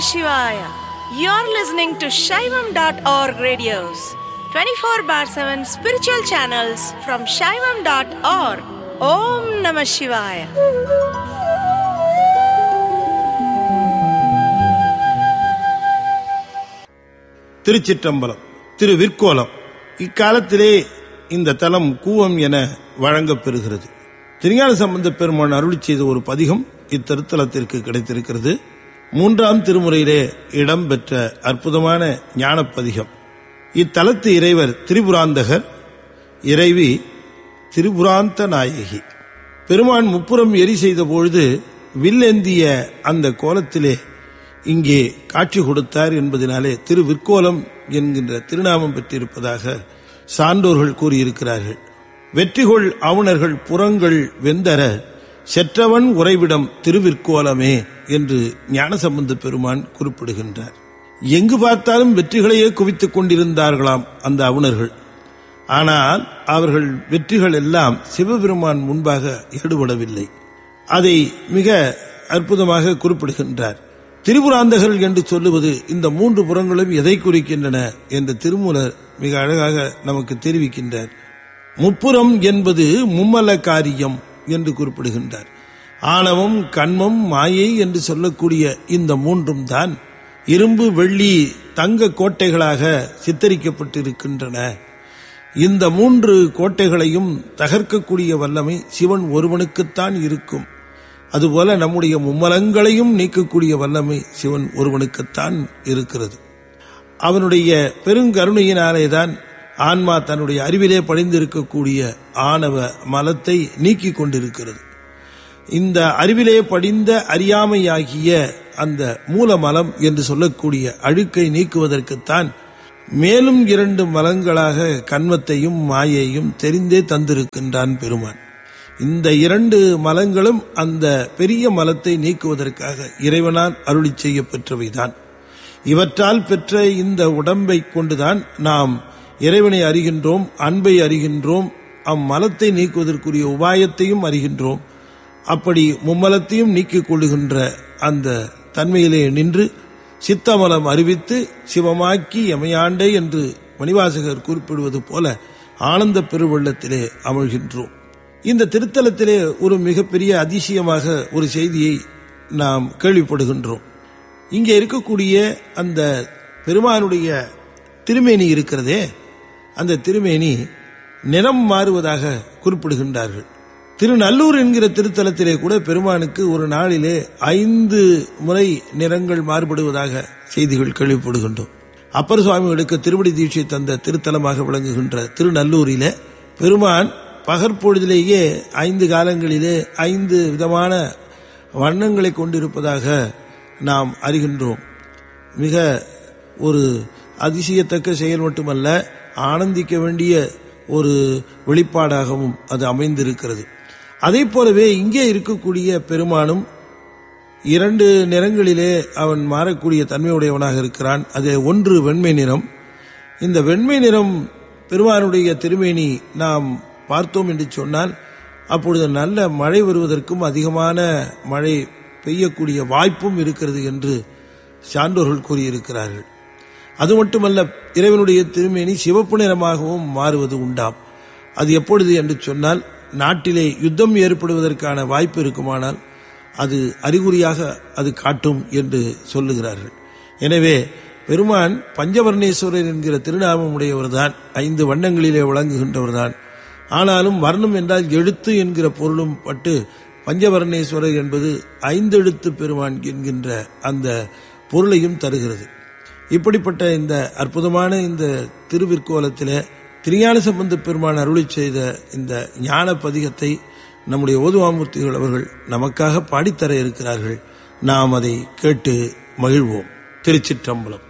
Shivaya. You're listening to Shaivam.org radios, 24 bar 7 spiritual channels from Shaivam.org. Om Namah Shivaya. திருச்சிற்றம்பலம் திரு விற்கோலம் இக்காலத்திலே இந்த தலம் கூவம் என வழங்கப் பெறுகிறது திருஞான சம்பந்த பெருமான் அருளி செய்த ஒரு பதிகம் இத்திருத்தலத்திற்கு கிடைத்திருக்கிறது மூன்றாம் திருமுறையிலே இடம்பெற்ற அற்புதமான ஞானப்பதிகம் இத்தலத்து இறைவர் திரிபுராந்தகர் இறைவி திரிபுராந்த நாயகி பெருமான் முப்புறம் எரி செய்த பொழுது வில்லேந்திய அந்த கோலத்திலே இங்கே காட்சி கொடுத்தார் என்பதனாலே திரு விற்கோலம் என்கின்ற திருநாமம் பெற்றிருப்பதாக சான்றோர்கள் கூறியிருக்கிறார்கள் வெற்றிகொள் அவுணர்கள் புறங்கள் வெந்தர செற்றவன் உறைவிடம் திருவிற்கோலமே என்று ஞானசம்பந்த பெருமான் குறிப்பிடுகின்றார் எங்கு பார்த்தாலும் வெற்றிகளையே குவித்துக் கொண்டிருந்தார்களாம் அந்த அவுணர்கள் ஆனால் அவர்கள் வெற்றிகள் எல்லாம் சிவபெருமான் முன்பாக ஈடுபடவில்லை அதை மிக அற்புதமாக குறிப்பிடுகின்றார் திரிபுராந்தகர்கள் என்று சொல்லுவது இந்த மூன்று புறங்களும் எதை குறிக்கின்றன என்று திருமூலர் மிக அழகாக நமக்கு தெரிவிக்கின்றார் முப்புறம் என்பது மும்மல காரியம் என்று குறிப்பிடுகின்றார் ஆணவம் கண்மம் மாயை என்று சொல்லக்கூடிய இந்த மூன்றும் தான் இரும்பு வெள்ளி தங்க கோட்டைகளாக சித்தரிக்கப்பட்டிருக்கின்றன இந்த மூன்று கோட்டைகளையும் தகர்க்கக்கூடிய வல்லமை சிவன் ஒருவனுக்குத்தான் இருக்கும் அதுபோல நம்முடைய மும்மலங்களையும் நீக்கக்கூடிய வல்லமை சிவன் ஒருவனுக்குத்தான் இருக்கிறது அவனுடைய பெருங்கருணையினாலேதான் ஆன்மா தன்னுடைய அறிவிலே படிந்திருக்கக்கூடிய ஆணவ மலத்தை நீக்கிக் கொண்டிருக்கிறது இந்த அறிவிலே படிந்த அறியாமையாகிய அந்த மூலமலம் என்று சொல்லக்கூடிய அழுக்கை நீக்குவதற்குத்தான் மேலும் இரண்டு மலங்களாக கண்மத்தையும் மாயையும் தெரிந்தே தந்திருக்கின்றான் பெருமான் இந்த இரண்டு மலங்களும் அந்த பெரிய மலத்தை நீக்குவதற்காக இறைவனால் அருளி செய்ய பெற்றவைதான் இவற்றால் பெற்ற இந்த உடம்பை கொண்டுதான் நாம் இறைவனை அறிகின்றோம் அன்பை அறிகின்றோம் அம்மலத்தை நீக்குவதற்குரிய உபாயத்தையும் அறிகின்றோம் அப்படி மும்மலத்தையும் நீக்கிக் கொள்ளுகின்ற அந்த தன்மையிலே நின்று சித்தமலம் அறிவித்து சிவமாக்கி எமையாண்டே என்று மணிவாசகர் குறிப்பிடுவது போல ஆனந்த பெருவெள்ளத்திலே அமழ்கின்றோம் இந்த திருத்தலத்திலே ஒரு மிகப்பெரிய அதிசயமாக ஒரு செய்தியை நாம் கேள்விப்படுகின்றோம் இங்கே இருக்கக்கூடிய அந்த பெருமானுடைய திருமேனி இருக்கிறதே அந்த திருமேனி நிறம் மாறுவதாக குறிப்பிடுகின்றார்கள் திருநல்லூர் என்கிற திருத்தலத்திலே கூட பெருமானுக்கு ஒரு நாளிலே ஐந்து முறை நிறங்கள் மாறுபடுவதாக செய்திகள் கேள்விப்படுகின்றோம் அப்பர் சுவாமிகளுக்கு திருவடி தீட்சை தந்த திருத்தலமாக விளங்குகின்ற திருநல்லூரிலே பெருமான் பகற்பொழுதிலேயே ஐந்து காலங்களிலே ஐந்து விதமான வண்ணங்களை கொண்டிருப்பதாக நாம் அறிகின்றோம் மிக ஒரு அதிசயத்தக்க செயல் மட்டுமல்ல ஆனந்திக்க வேண்டிய ஒரு வெளிப்பாடாகவும் அது அமைந்திருக்கிறது அதே போலவே இங்கே இருக்கக்கூடிய பெருமானும் இரண்டு நிறங்களிலே அவன் மாறக்கூடிய தன்மையுடையவனாக இருக்கிறான் அது ஒன்று வெண்மை நிறம் இந்த வெண்மை நிறம் பெருமானுடைய திருமேனி நாம் பார்த்தோம் என்று சொன்னால் அப்பொழுது நல்ல மழை வருவதற்கும் அதிகமான மழை பெய்யக்கூடிய வாய்ப்பும் இருக்கிறது என்று சான்றோர்கள் கூறியிருக்கிறார்கள் அது மட்டுமல்ல இறைவனுடைய திருமேனி சிவப்பு நிறமாகவும் மாறுவது உண்டாம் அது எப்பொழுது என்று சொன்னால் நாட்டிலே யுத்தம் ஏற்படுவதற்கான வாய்ப்பு இருக்குமானால் அது அறிகுறியாக அது காட்டும் என்று சொல்லுகிறார்கள் எனவே பெருமான் பஞ்சவர்ணேஸ்வரர் என்கிற திருநாமம் உடையவர்தான் ஐந்து வண்ணங்களிலே விளங்குகின்றவர்தான் ஆனாலும் வர்ணம் என்றால் எழுத்து என்கிற பொருளும் பட்டு பஞ்சவர்ணேஸ்வரர் என்பது ஐந்தெழுத்து பெருமான் என்கின்ற அந்த பொருளையும் தருகிறது இப்படிப்பட்ட இந்த அற்புதமான இந்த திருவிற்கோலத்தில் திருஞான சம்பந்த பெருமான் அருளி செய்த இந்த ஞான பதிகத்தை நம்முடைய ஓதுவாமூர்த்திகள் அவர்கள் நமக்காக பாடித்தர இருக்கிறார்கள் நாம் அதை கேட்டு மகிழ்வோம் திருச்சிற்றம்பலம்